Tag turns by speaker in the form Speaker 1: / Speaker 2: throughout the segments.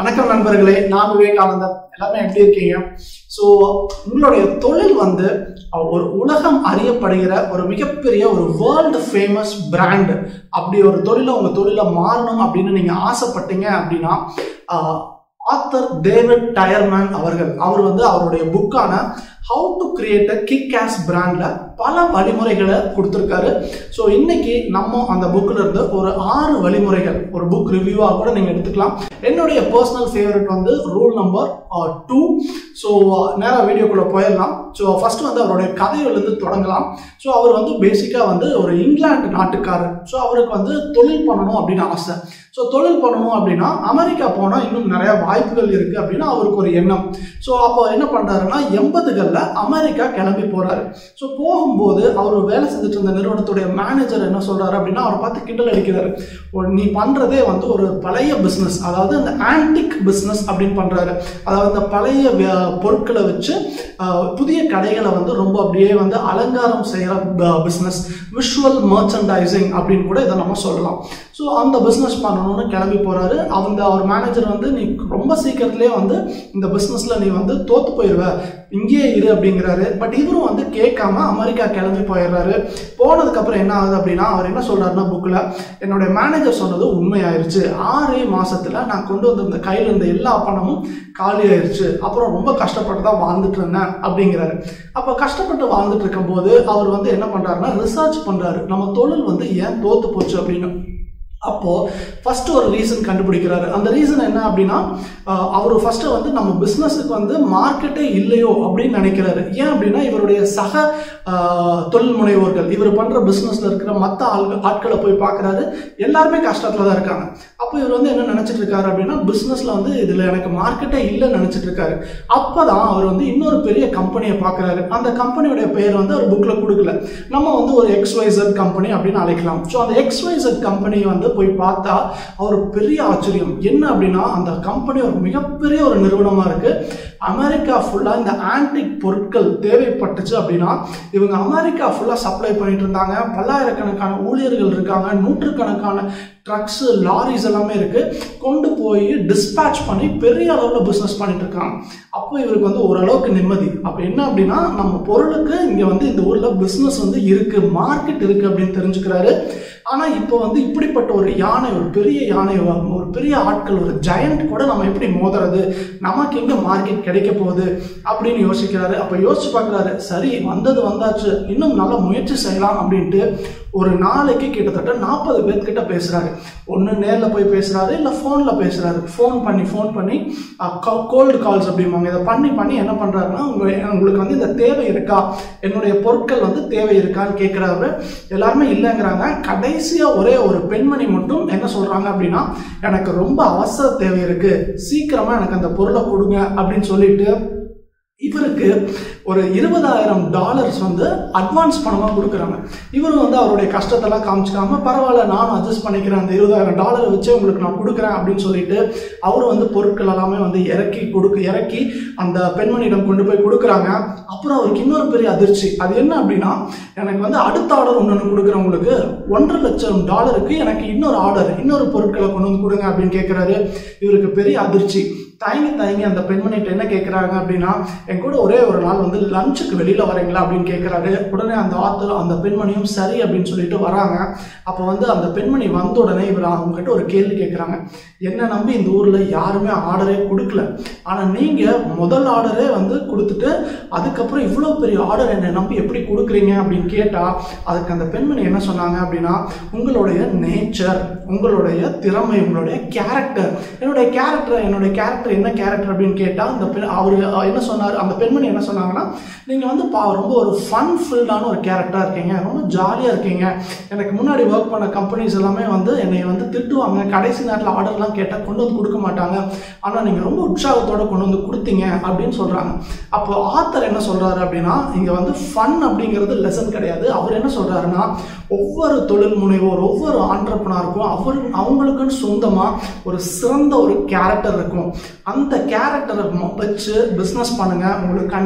Speaker 1: வணக்கம் நண்பர்களே நான் விவேகானந்தன் எல்லாமே எப்படி இருக்கீங்க ஸோ உங்களுடைய தொழில் வந்து அஹ், ஒரு உலகம் அறியப்படுகிற ஒரு மிகப்பெரிய ஒரு வேர்ல்டு ஃபேமஸ் பிராண்ட் அப்படி ஒரு தொழிலை உங்கள் தொழிலை மாறணும் அப்படின்னு நீங்கள் ஆசைப்பட்டீங்க அப்படின்னா ஆத்தர் டேவிட் டயர்மேன் அவர்கள் அவர் வந்து அவருடைய புக்கான how to create a kick ass பிராண்ட்ல பல வழிமுறைகளை கொடுத்துருக்காரு ஸோ இன்னைக்கு நம்ம அந்த புக்கில் இருந்து ஒரு ஆறு வழிமுறைகள் ஒரு புக் ரிவ்யூவாக கூட நீங்கள் எடுத்துக்கலாம் என்னுடைய பர்சனல் ஃபேவரட் வந்து ரூல் நம்பர் டூ ஸோ நேராக வீடியோக்குள்ளே போயிடலாம் ஸோ ஃபர்ஸ்ட் வந்து அவருடைய கதையிலிருந்து தொடங்கலாம் ஸோ அவர் வந்து பேசிக்காக வந்து ஒரு இங்கிலாந்து நாட்டுக்காரர் ஸோ அவருக்கு வந்து தொழில் பண்ணணும் அப்படின்னு ஆசை ஸோ தொழில் பண்ணணும் அப்படின்னா அமெரிக்கா போனால் இன்னும் நிறைய வாய்ப்புகள் இருக்குது அப்படின்னு அவருக்கு ஒரு எண்ணம் ஸோ அப்போ என்ன பண்ணுறாருன்னா எண்பதுகளில் அமெரிக்கா கிளம்பி போகிறாரு ஸோ போகும்போது அவர் வேலை செஞ்சுட்டு இருந்த நிறுவனத்துடைய மேனேஜர் என்ன சொல்கிறாரு அப்படின்னா அவரை பார்த்து கிண்டல் அடிக்கிறாரு "ஓ, நீ பண்ணுறதே வந்து ஒரு பழைய பிஸ்னஸ் அதாவது இந்த ஆன்டிக் பிஸ்னஸ் அப்படின்னு பண்ணுறாரு அதாவது இந்த பழைய வே- பொருட்களை வச்சு அஹ், புதிய கடைகளை வந்து ரொம்ப அப்படியே வந்து அலங்காரம் செய்கிற பிஸ்னஸ் விஷுவல் மர்ச்சன்டைசிங் அப்படின்னு கூட இதை நம்ம சொல்லலாம் ஸோ அந்த பிஸ்னஸ் பண்ணணும்னு கிளம்பி போகிறாரு அந்த அவர் மேனேஜர் வந்து நீ ரொம்ப சீக்கிரத்துலேயே வந்து இந்த பிஸ்னஸில் நீ வந்து தோத்து போயிடுவ இங்கேயே இரு அப்படிங்கிறாரு பட் இவரும் வந்து கேட்காம அமெரிக்கா கிளம்பி போயிடுறாரு போனதுக்கப்புறம் என்ன ஆகுது அப்படின்னா அவர் என்ன சொல்றாருன்னா புக்கில் என்னுடைய மேனேஜர் சொன்னது உண்மையாயிருச்சு ஆறே மாசத்துல நான் கொண்டு வந்திருந்த கையில் இருந்த எல்லா பணமும் காலி ஆயிருச்சு அப்புறம் ரொம்ப கஷ்டப்பட்டு தான் வாழ்ந்துட்டு இருந்தேன் அப்படிங்கிறாரு அப்போ கஷ்டப்பட்டு வாழ்ந்துட்டு இருக்கும்போது அவர் வந்து என்ன பண்றாருன்னா ரிசர்ச் பண்றாரு நம்ம தொழில் வந்து ஏன் தோத்து போச்சு அப்படின்னு அப்போ ஃபர்ஸ்ட் ஒரு ரீசன் கண்டுபிடிக்கிறாரு அந்த ரீசன் என்ன அப்படின்னா அஹ், அவர் ஃபர்ஸ்ட் வந்து நம்ம பிஸ்னஸுக்கு வந்து மார்க்கெட்டே இல்லையோ அப்படின்னு நினைக்கிறாரு ஏன் அப்படின்னா இவருடைய சக அஹ், தொழில் முனைவோர்கள் இவர் பண்ற பிஸ்னஸ்ல இருக்கிற மற்ற ஆள்கள் ஆட்களை போய் பார்க்குறாரு எல்லாருமே கஷ்டத்துல தான் இருக்காங்க அப்போ இவர் வந்து என்ன நினைச்சிட்டு இருக்காரு அப்படின்னா பிஸ்னஸ்ல வந்து இதுல எனக்கு மார்க்கெட்டே இல்லைன்னு நினைச்சிட்டு இருக்காரு அப்பதான் அவர் வந்து இன்னொரு பெரிய கம்பெனியை பார்க்குறாரு அந்த கம்பெனியோட பெயர் வந்து அவர் புக்ல கொடுக்கல நம்ம வந்து ஒரு எக்ஸ்வைசட் கம்பெனி அப்படின்னு அழைக்கலாம் ஸோ அந்த எக்ஸ்வைசட் கம்பெனி வந்து போய் பார்த்தா அவர் பெரிய ஆச்சரியம் என்ன அப்படின்னா அந்த கம்பெனி ஒரு மிகப்பெரிய ஒரு நிறுவனமா இருக்கு அமெரிக்கா ஃபுல்லா இந்த ஆன்டிக் பொருட்கள் தேவைப்பட்டுச்சு அப்படின்னா இவங்க அமெரிக்கா ஃபுல்லா சப்ளை பண்ணிட்டு இருந்தாங்க பல்லாயிரக்கணக்கான ஊழியர்கள் இருக்காங்க நூற்றுக்கணக்கான ட்ரக்ஸ் லாரிஸ் எல்லாமே இருக்கு கொண்டு போய் டிஸ்பேட்ச் பண்ணி பெரிய அளவில் பிஸ்னஸ் பண்ணிட்டு இருக்காங்க அப்போ இவருக்கு வந்து ஓரளவுக்கு நிம்மதி அப்போ என்ன அப்படின்னா நம்ம பொருளுக்கு இங்கே வந்து இந்த ஊரில் பிஸ்னஸ் வந்து இருக்கு மார்க்கெட் இருக்கு அப்படின்னு தெரிஞ்சுக்கிறாரு ஆனால் இப்போ வந்து இப்படிப்பட்ட ஒரு யானை ஒரு பெரிய யானை வ- ஒரு பெரிய ஆட்கள் ஒரு ஜெயண்ட் கூட நம்ம எப்படி மோதுறது நமக்கு எங்கே மார்க்கெட் கிடைக்க போகுது அப்படின்னு யோசிக்கிறாரு அப்போ யோசிச்சு பார்க்குறாரு சரி வந்தது வந்தாச்சு இன்னும் நல்லா முயற்சி செய்யலாம் அப்படின்ட்டு ஒரு நாளைக்கு கிட்டத்தட்ட நாற்பது பேர்கிட்ட பேசுறாரு ஒன்று நேரில் போய் பேசுறாரு இல்லை ஃபோனில் பேசுறாரு ஃபோன் பண்ணி ஃபோன் பண்ணி கோல்டு கால்ஸ் அப்படிம்பாங்க இதை பண்ணி பண்ணி என்ன பண்றாருன்னா உங்க உங்களுக்கு வந்து இந்த தேவை இருக்கா என்னுடைய பொருட்கள் வந்து தேவை இருக்கான்னு கேட்குறாரு எல்லாருமே இல்லைங்கிறாங்க கடைசியா ஒரே ஒரு பெண்மணி மட்டும் என்ன சொல்றாங்க அப்படின்னா எனக்கு ரொம்ப அவசர தேவை இருக்கு சீக்கிரமா எனக்கு அந்த பொருளை கொடுங்க அப்படின்னு சொல்லிட்டு இவருக்கு ஒரு இருபதாயிரம் டாலர்ஸ் வந்து அட்வான்ஸ் பணமாக கொடுக்குறாங்க இவரும் வந்து அவருடைய கஷ்டத்தெல்லாம் காமிச்சிக்காம பரவாயில்ல நானும் அட்ஜஸ்ட் பண்ணிக்கிறேன் அந்த இருபதாயிரம் டாலரை வச்சு உங்களுக்கு நான் கொடுக்குறேன் அப்படின்னு சொல்லிட்டு அவர் வந்து பொருட்கள் எல்லாமே வந்து இறக்கி கொடுக்கு இறக்கி அந்த பெண்மணியிடம் கொண்டு போய் கொடுக்குறாங்க அப்புறம் அவருக்கு இன்னொரு பெரிய அதிர்ச்சி அது என்ன அப்படின்னா எனக்கு வந்து அடுத்த ஆர்டர் ஒன்று கொடுக்குறவங்களுக்கு ஒன்றரை லட்சம் டாலருக்கு எனக்கு இன்னொரு ஆர்டர் இன்னொரு பொருட்களை கொண்டு வந்து கொடுங்க அப்படின்னு கேட்குறாரு இவருக்கு பெரிய அதிர்ச்சி தயங்கி தயங்கி அந்த பெண்மணிகிட்ட என்ன கேட்குறாங்க அப்படின்னா என் கூட ஒரே ஒரு நாள் வந்து லஞ்சுக்கு வெளியில் வரீங்களா அப்படின்னு கேட்குறாரு உடனே அந்த ஆத்தர் அந்த பெண்மணியும் சரி அப்படின்னு சொல்லிட்டு வராங்க அப்போ வந்து அந்த பெண்மணி வந்த உடனே இவர் அவங்ககிட்ட ஒரு கேள்வி கேட்குறாங்க என்ன நம்பி இந்த ஊரில் யாருமே ஆர்டரே கொடுக்கல ஆனால் நீங்கள் முதல் ஆர்டரே வந்து கொடுத்துட்டு அதுக்கப்புறம் இவ்வளோ பெரிய ஆர்டர் என்னை நம்பி எப்படி கொடுக்குறீங்க அப்படின்னு கேட்டால் அதுக்கு அந்த பெண்மணி என்ன சொன்னாங்க அப்படின்னா உங்களுடைய நேச்சர் உங்களுடைய திறமை உங்களுடைய கேரக்டர் என்னுடைய கேரக்டர் என்னுடைய கேரக்டர் என்ன கேரக்டர் அப்படின்னு கேட்டால் அந்த பெண் அவர் என்ன சொன்னார் அந்த பெண்மணி என்ன சொன்னாங்கன்னா நீங்கள் வந்து பா ரொம்ப ஒரு ஃபன் ஃபில்டான ஒரு கேரக்டராக இருக்கீங்க ரொம்ப ஜாலியாக இருக்கீங்க எனக்கு முன்னாடி ஒர்க் பண்ண கம்பெனிஸ் எல்லாமே வந்து என்னை வந்து திட்டுவாங்க கடைசி நேரத்தில் ஆர்டர்லாம் கேட்டால் கொண்டு வந்து கொடுக்க மாட்டாங்க ஆனால் நீங்கள் ரொம்ப உற்சாகத்தோட கொண்டு வந்து கொடுத்தீங்க அப்படின்னு சொல்கிறாங்க அப்போ ஆத்தர் என்ன சொல்கிறாரு அப்படின்னா இங்கே வந்து ஃபன் அப்படிங்கிறது லெசன் கிடையாது அவர் என்ன சொல்கிறாருன்னா ஒவ்வொரு தொழில் முனைவோர் ஒவ்வொரு ஆண்டர்பனருக்கும் அவர் அவங்களுக்குன்னு சொந்தமாக ஒரு சிறந்த ஒரு கேரக்டர் இருக்கும் அந்த கேரக்டரை வச்சு பிஸ்னஸ் பண்ணுங்க உங்களுக்கு கண்டிப்பாக ஆர்டர்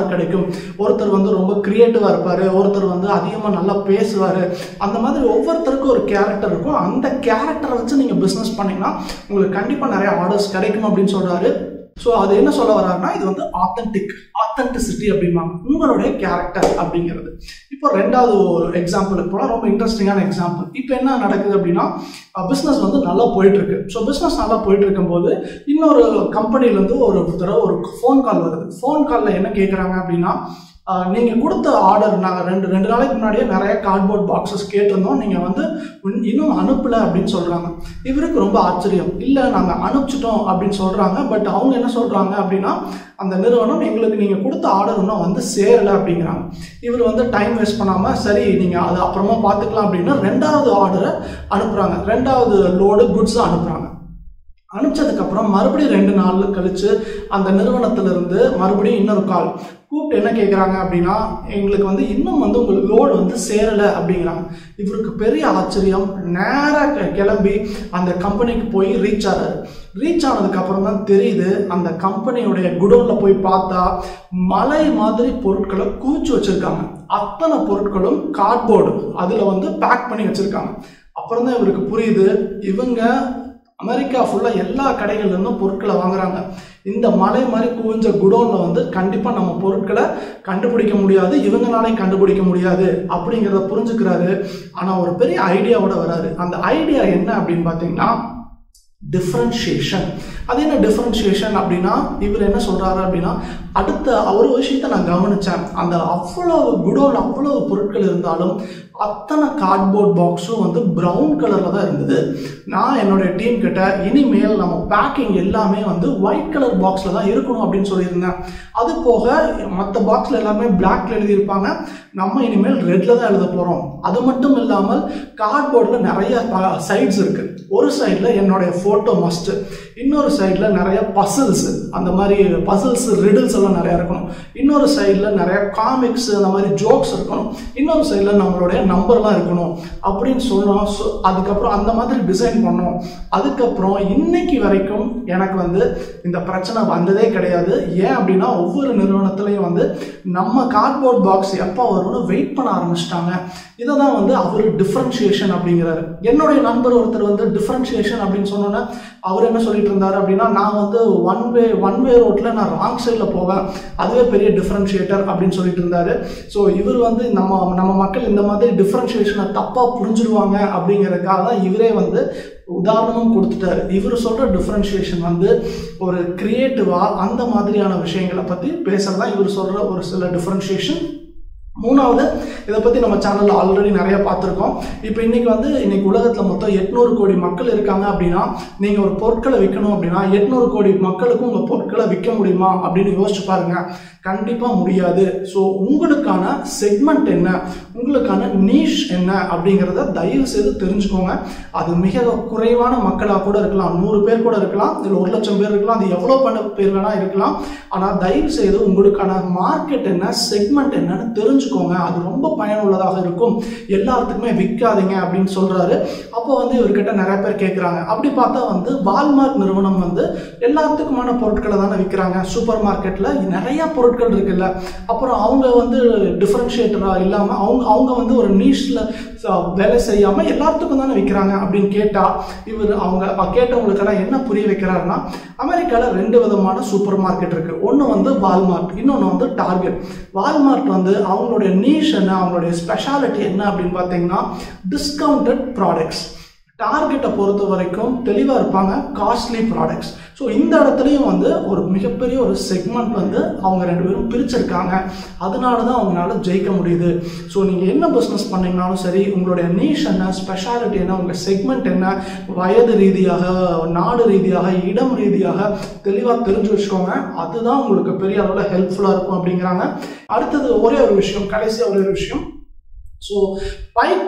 Speaker 1: ஆர்டர் கிடைக்கும் ஒருத்தர் வந்து ரொம்ப கிரியேட்டிவாக இருப்பார் ஒருத்தர் வந்து அதிகமாக நல்லா பேசுவார் அந்த மாதிரி ஒவ்வொருத்தருக்கும் ஒரு கேரக்டர் இருக்கும் அந்த கேரக்டரை வச்சு நீங்கள் பிஸ்னஸ் பண்ணீங்கன்னா உங்களுக்கு கண்டிப்பாக நிறைய ஆர்டர்ஸ் கிடைக்கும் அப்படின்னு சொல்கிறாரு ஸோ அது என்ன சொல்ல வர்றாருன்னா இது வந்து ஆத்தென்டிக் ஆத்தென்டிசிட்டி அப்படிம்பாங்க உங்களுடைய கேரக்டர் அப்படிங்கிறது இப்போ ரெண்டாவது ஒரு எக்ஸாம்பிளுக்கு போனால் ரொம்ப இன்ட்ரெஸ்டிங்கான எக்ஸாம்பிள் இப்போ என்ன நடக்குது அப்படின்னா பிஸ்னஸ் வந்து நல்லா போயிட்டு இருக்கு ஸோ பிஸ்னஸ் நல்லா போயிட்டு இருக்கும்போது இன்னொரு கம்பெனிலேருந்து ஒரு தடவை ஒரு ஃபோன் கால் வருது ஃபோன் காலில் என்ன கேட்குறாங்க அப்படின்னா ஆஹ் நீங்க கொடுத்த ஆர்டர் நாங்கள் ரெண்டு ரெண்டு நாளைக்கு முன்னாடியே நிறைய கார்ட்போர்ட் பாக்ஸஸ் கேட்டிருந்தோம் நீங்க வந்து உன்- இன்னும் அனுப்பல அப்படின்னு சொல்றாங்க இவருக்கு ரொம்ப ஆச்சரியம் இல்லை நாங்கள் அனுப்பிச்சிட்டோம் அப்படின்னு சொல்றாங்க பட் அவங்க என்ன சொல்றாங்க அப்படின்னா அந்த நிறுவனம் எங்களுக்கு நீங்க கொடுத்த ஆர்டர் இன்னும் வந்து சேரல அப்படிங்கிறாங்க இவர் வந்து டைம் வேஸ்ட் பண்ணாம சரி நீங்க அதை அப்புறமா பார்த்துக்கலாம் அப்படின்னு ரெண்டாவது ஆர்டரை அனுப்புறாங்க ரெண்டாவது லோடு குட்ஸ் அனுப்புறாங்க அனுப்பிச்சதுக்கப்புறம் மறுபடியும் ரெண்டு நாள் கழிச்சு அந்த நிறுவனத்திலிருந்து மறுபடியும் இன்னொரு கால் கூப்பிட்டு என்ன கேட்குறாங்க அப்படின்னா எங்களுக்கு வந்து இன்னும் வந்து உங்களுக்கு லோடு வந்து சேரலை அப்படிங்கிறாங்க இவருக்கு பெரிய ஆச்சரியம் நேராக கிளம்பி அந்த கம்பெனிக்கு போய் ரீச் ஆகிறாரு ரீச் ஆனதுக்கப்புறம் தான் தெரியுது அந்த கம்பெனியுடைய குடோனில் போய் பார்த்தா மலை மாதிரி பொருட்களை குவிச்சு வச்சுருக்காங்க அத்தனை பொருட்களும் கார்ட்போர்டு அதில் வந்து பேக் பண்ணி வச்சுருக்காங்க அப்புறம் தான் இவருக்கு புரியுது இவங்க அமெரிக்கா ஃபுல்லாக எல்லா கடைகள்ல இருந்தும் பொருட்களை வாங்குறாங்க இந்த மலை மாதிரி குவிஞ்ச குடோனில் வந்து கண்டிப்பாக நம்ம பொருட்களை கண்டுபிடிக்க முடியாது இவங்களாலையும் கண்டுபிடிக்க முடியாது அப்படிங்கிறத புரிஞ்சுக்கிறாரு ஆனால் ஒரு பெரிய ஐடியாவோட வராரு அந்த ஐடியா என்ன அப்படின்னு பார்த்தீங்கன்னா டிஃப்ரென்ஷியேஷன் அது என்ன டிஃப்ரென்ஷியேஷன் அப்படின்னா இவர் என்ன சொல்றாரு அப்படின்னா அடுத்த ஒரு விஷயத்தை நான் கவனிச்சேன் அந்த அவ்வளவு குடோன் அவ்வளவு பொருட்கள் இருந்தாலும் அத்தனை கார்ட்போர்ட் பாக்ஸும் வந்து ப்ரௌன் கலரில் தான் இருந்தது நான் என்னுடைய டீம் கிட்ட இனிமேல் நம்ம பேக்கிங் எல்லாமே வந்து ஒயிட் கலர் பாக்ஸில் தான் இருக்கணும் அப்படின்னு சொல்லியிருந்தேன் அது போக மற்ற பாக்ஸில் எல்லாமே பிளாக்ல எழுதியிருப்பாங்க நம்ம இனிமேல் ரெட்ல தான் எழுத போகிறோம் அது மட்டும் இல்லாமல் கார்ட்போர்டில் நிறைய சைட்ஸ் இருக்கு ஒரு சைடில் என்னுடைய ஃபோட்டோ மஸ்ட் இன்னொரு சைடில் நிறைய பசில்ஸ் அந்த மாதிரி பசில்ஸ் ரிடில்ஸ் எல்லாம் நிறைய இருக்கணும் இன்னொரு சைடில் நிறைய காமிக்ஸ் அந்த மாதிரி ஜோக்ஸ் இருக்கணும் இன்னொரு சைடில் நம்மளுடைய நம்பர்லாம் இருக்கணும் அப்படின்னு சொன்னோம் ஸோ அதுக்கப்புறம் அந்த மாதிரி டிசைன் பண்ணோம் அதுக்கப்புறம் இன்னைக்கு வரைக்கும் எனக்கு வந்து இந்த பிரச்சனை வந்ததே கிடையாது ஏன் அப்படின்னா ஒவ்வொரு நிறுவனத்துலையும் வந்து நம்ம கார்ட்போர்ட் பாக்ஸ் எப்போ வரும்னு வெயிட் பண்ண ஆரம்பிச்சிட்டாங்க இதை தான் வந்து அவர் டிஃப்ரென்ஷியேஷன் அப்படிங்கிறாரு என்னுடைய நண்பர் ஒருத்தர் வந்து டிஃப்ரென்ஷியேஷன் அப்படின்னு சொன்னோன்னே அவர் என்ன சொல்லிட்டு இருந்தாரு அப்படின்னா நான் வந்து ஒன் வே ஒன் வே ரோட்டில் நான் ராங் சைடில் போவேன் அதுவே பெரிய டிஃப்ரென்ஷியேட்டர் அப்படின்னு சொல்லிட்டு இருந்தாரு ஸோ இவர் வந்து நம்ம நம்ம மக்கள் இந்த மாதிரி டிஃப்ரென்ஷியேஷனை தப்பாக புரிஞ்சிடுவாங்க அப்படிங்கிறதுக்காக தான் இவரே வந்து உதாரணமும் கொடுத்துட்டாரு இவர் சொல்ற டிஃப்ரென்ஷியேஷன் வந்து ஒரு கிரியேட்டிவா அந்த மாதிரியான விஷயங்களை பத்தி பேசுறதா இவர் சொல்ற ஒரு சில டிஃப்ரென்ஷியேஷன் மூணாவது இதை பற்றி நம்ம சேனலில் ஆல்ரெடி நிறைய பார்த்துருக்கோம் இப்போ இன்னைக்கு வந்து இன்னைக்கு உலகத்தில் மொத்தம் எட்நூறு கோடி மக்கள் இருக்காங்க அப்படின்னா நீங்கள் ஒரு பொருட்களை விற்கணும் அப்படின்னா எட்நூறு கோடி மக்களுக்கும் உங்கள் பொருட்களை விற்க முடியுமா அப்படின்னு யோசிச்சு பாருங்க கண்டிப்பாக முடியாது ஸோ உங்களுக்கான செக்மெண்ட் என்ன உங்களுக்கான நீஷ் என்ன அப்படிங்கிறத தயவு செய்து தெரிஞ்சுக்கோங்க அது மிக குறைவான மக்களாக கூட இருக்கலாம் நூறு பேர் கூட இருக்கலாம் இல்லை ஒரு லட்சம் பேர் இருக்கலாம் அது எவ்வளோ பண்ண பேர் வேணால் இருக்கலாம் ஆனால் தயவு செய்து உங்களுக்கான மார்க்கெட் என்ன செக்மெண்ட் என்னன்னு தெரிஞ்சுக்கோங்க அது ரொம்ப பயனுள்ளதாக இருக்கும் எல்லாத்துக்குமே விற்காதீங்க அப்படின்னு சொல்றாரு அப்போ வந்து இவர்கிட்ட நிறைய பேர் கேட்குறாங்க அப்படி பார்த்தா வந்து வால்மார்ட் நிறுவனம் வந்து எல்லாத்துக்குமான பொருட்களை தானே விற்கிறாங்க சூப்பர் மார்க்கெட்டில் நிறைய பொருட்கள் இருக்குல்ல அப்புறம் அவங்க வந்து டிஃப்ரென்ஷியேட்டராக இல்லாமல் அவங்க அவங்க வந்து ஒரு நீஷில் வேலை செய்யாமல் எல்லாத்துக்கும் தானே விற்கிறாங்க அப்படின்னு கேட்டால் இவர் அவங்க கேட்டவங்களுக்கெல்லாம் என்ன புரிய வைக்கிறாருன்னா அமெரிக்காவில் ரெண்டு விதமான சூப்பர் மார்க்கெட் இருக்கு ஒன்று வந்து வால்மார்ட் இன்னொன்று வந்து டார்கெட் வால்மார்ட் வந்து அவங்களுடைய நீஷ் என்ன அவங்களுடைய ஸ்பெஷாலிட்டி என்ன அப்படின்னு பார்த்தீங்கன்னா டிஸ்கவுண்டட் ப்ராடக்ட்ஸ் டார்கெட்டை பொறுத்த வரைக்கும் தெளிவாக இருப்பாங்க காஸ்ட்லி ப்ராடக்ட்ஸ் ஸோ இந்த இடத்துலையும் வந்து ஒரு மிகப்பெரிய ஒரு செக்மெண்ட் வந்து அவங்க ரெண்டு பேரும் பிரிச்சிருக்காங்க அதனால தான் அவங்களால ஜெயிக்க முடியுது ஸோ நீங்கள் என்ன பிஸ்னஸ் பண்ணீங்கனாலும் சரி உங்களுடைய நீஷ் என்ன ஸ்பெஷாலிட்டி என்ன உங்கள் செக்மெண்ட் என்ன வயது ரீதியாக நாடு ரீதியாக இடம் ரீதியாக தெளிவாக தெரிஞ்சு வச்சுக்கோங்க அதுதான் உங்களுக்கு பெரிய அளவில் ஹெல்ப்ஃபுல்லாக இருக்கும் அப்படிங்கிறாங்க அடுத்தது ஒரே ஒரு விஷயம் கடைசியாக ஒரே ஒரு விஷயம் ஸோ பைக்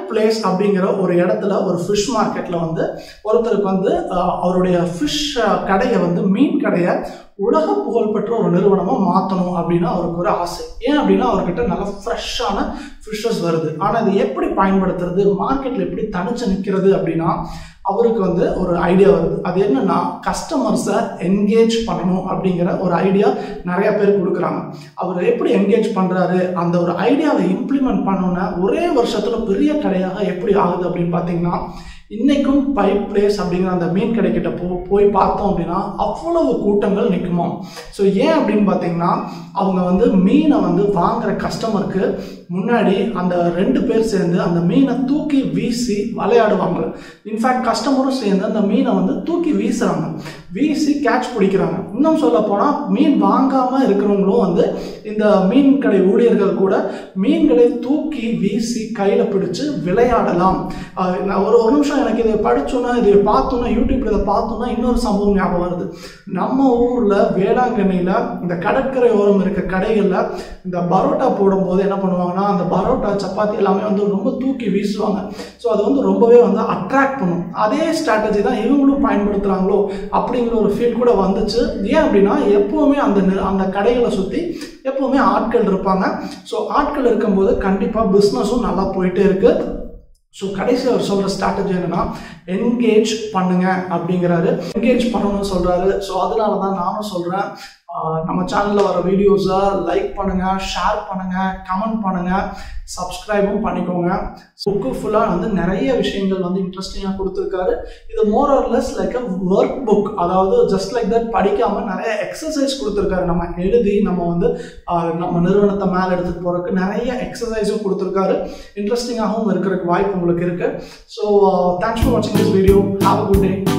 Speaker 1: பிளேஸ் அப்படிங்கிற ஒரு இடத்துல ஒரு ஃபிஷ் மார்க்கெட்ல வந்து ஒருத்தருக்கு வந்து அஹ், அவருடைய ஃபிஷ் கடையை வந்து மீன் கடையை உலக புகழ்பெற்ற ஒரு நிறுவனமாக மாற்றணும் அப்படின்னு அவருக்கு ஒரு ஆசை ஏன் அப்படின்னா அவர்கிட்ட நல்ல ஃப்ரெஷ்ஷான ஃபிஷ்ஷஸ் வருது ஆனால் இது எப்படி பயன்படுத்துறது மார்க்கெட்டில் எப்படி தனிச்சு நிற்கிறது அப்படின்னா அவருக்கு வந்து ஒரு ஐடியா வருது அது என்னன்னா கஸ்டமர்ஸை என்கேஜ் பண்ணணும் அப்படிங்கிற ஒரு ஐடியா நிறைய பேர் கொடுக்குறாங்க அவர் எப்படி என்கேஜ் பண்ணுறாரு அந்த ஒரு ஐடியாவை இம்ப்ளிமெண்ட் பண்ணோன்னே ஒரே வருஷத்தில் பெரிய கடையாக எப்படி ஆகுது அப்படின்னு பார்த்தீங்கன்னா இன்னைக்கும் பைப் பிளேஸ் அப்படிங்கிற அந்த மீன் கடைக்கிட்ட போ போய் பார்த்தோம் அப்படின்னா அவ்வளவு கூட்டங்கள் நிற்குமா ஸோ ஏன் அப்படின்னு பார்த்தீங்கன்னா அவங்க வந்து மீனை வந்து வாங்குற கஸ்டமருக்கு முன்னாடி அந்த ரெண்டு பேர் சேர்ந்து அந்த மீனை தூக்கி வீசி விளையாடுவாங்க இன்ஃபேக்ட் கஸ்டமரும் சேர்ந்து அந்த மீனை வந்து தூக்கி வீசுறாங்க வீசி கேட்ச் பிடிக்கிறாங்க இன்னும் சொல்ல போனால் மீன் வாங்காமல் இருக்கிறவங்களும் வந்து இந்த மீன் கடை ஊழியர்கள் கூட மீன்களை தூக்கி வீசி கையில் பிடிச்சு விளையாடலாம் ஆஹ் நான் ஒரு ஒரு நிமிஷம் எனக்கு இதை படிச்சோன்னா இதை பார்த்தோன்னா யூடியூப்ல இதை பார்த்தோன்னா இன்னொரு சம்பவம் ஞாபகம் வருது நம்ம ஊரில் வேளாங்கண்ணியில் இந்த கடற்கரை ஓரம் இருக்க கடைகளில் இந்த பரோட்டா போடும்போது என்ன பண்ணுவாங்கன்னா அந்த பரோட்டா சப்பாத்தி எல்லாமே வந்து ரொம்ப தூக்கி வீசுவாங்க ஸோ அது வந்து ரொம்பவே வந்து அட்ராக்ட் பண்ணும் அதே ஸ்ட்ராட்டஜி தான் இவங்களும் பயன்படுத்துகிறாங்களோ அப்படிங்கிற ஒரு ஃபீல் கூட வந்துச்சு ஏன் அப்படின்னா எப்போவுமே அந்த நி- அந்த கடைகளை சுற்றி எப்போவுமே ஆட்கள் இருப்பாங்க ஸோ ஆட்கள் இருக்கும்போது கண்டிப்பாக பிஸ்னஸும் நல்லா போயிட்டே இருக்கு ஸோ கடைசி அவர் சொல்கிற ஸ்ட்ராட்டஜி என்னன்னா என்கேஜ் பண்ணுங்க அப்படிங்கிறாரு என்கேஜ் பண்ணணும்னு சொல்கிறாரு ஸோ அதனால தான் நானும் சொல்கிறேன் நம்ம சேனலில் வர வீடியோஸை லைக் பண்ணுங்க ஷேர் பண்ணுங்க கமெண்ட் பண்ணுங்க சப்ஸ்கிரைபும் பண்ணிக்கோங்க புக்கு ஃபுல்லாக வந்து நிறைய விஷயங்கள் வந்து இன்ட்ரெஸ்டிங்காக கொடுத்துருக்காரு இது more or less like a workbook அதாவது ஜஸ்ட் லைக் தட் படிக்காமல் நிறைய எக்ஸசைஸ் கொடுத்துருக்காரு நம்ம எழுதி நம்ம வந்து ஆஹ், நம்ம நிறுவனத்தை மேலே எடுத்துகிட்டு போகிறதுக்கு நிறைய எக்ஸசைஸும் கொடுத்துருக்காரு இன்ட்ரெஸ்டிங்காகவும் இருக்கிறதுக்கு வாய்ப்பு உங்களுக்கு இருக்கு ஸோ தேங்க்ஸ் ஃபார் வாட்சிங் this video have a good day